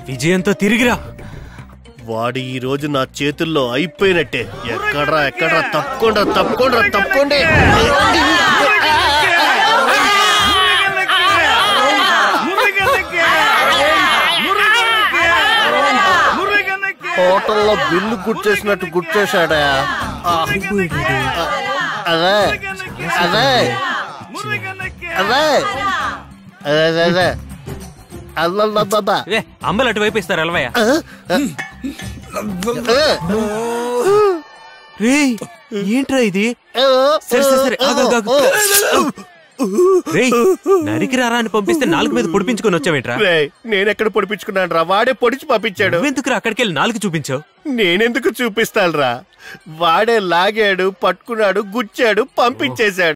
విజయంతో తిరిగిరా వాడు ఈ రోజు నా చేతుల్లో అయిపోయినట్టే ఎక్కడ్రా ఎక్కడ్రా తప్పకుండా తప్పకుండా తప్పకుండా హోటల్లో బిల్లు గుర్చేసినట్టు గుర్చేశాడా అదే అదే అదే అదే అదే అదే అల్లల్లబ్బబ్బా. ఏ అమ్మలు అటువైపు ఇస్తారు ఎలవయ్య రే ఏంట్రా ఇది సరే సరే సరే ఆగు, ఆగు, ఆగు. రేయ్ నరికి రారా అని పంపిస్తే నాలుగు మీద పొడిపించుకొని వచ్చావేంట్రా రేయ్, నేనెక్కడ పొడిపించుకున్నాను రా వాడే పొడిచి పంపించాడు నువ్వెందుకురా అక్కడికి వెళ్ళి నాలుగు చూపించావు నేనెందుకు చూపిస్తాను రా వాడే లాగాడు పట్టుకున్నాడు గుచ్చాడు పంపించేశాడు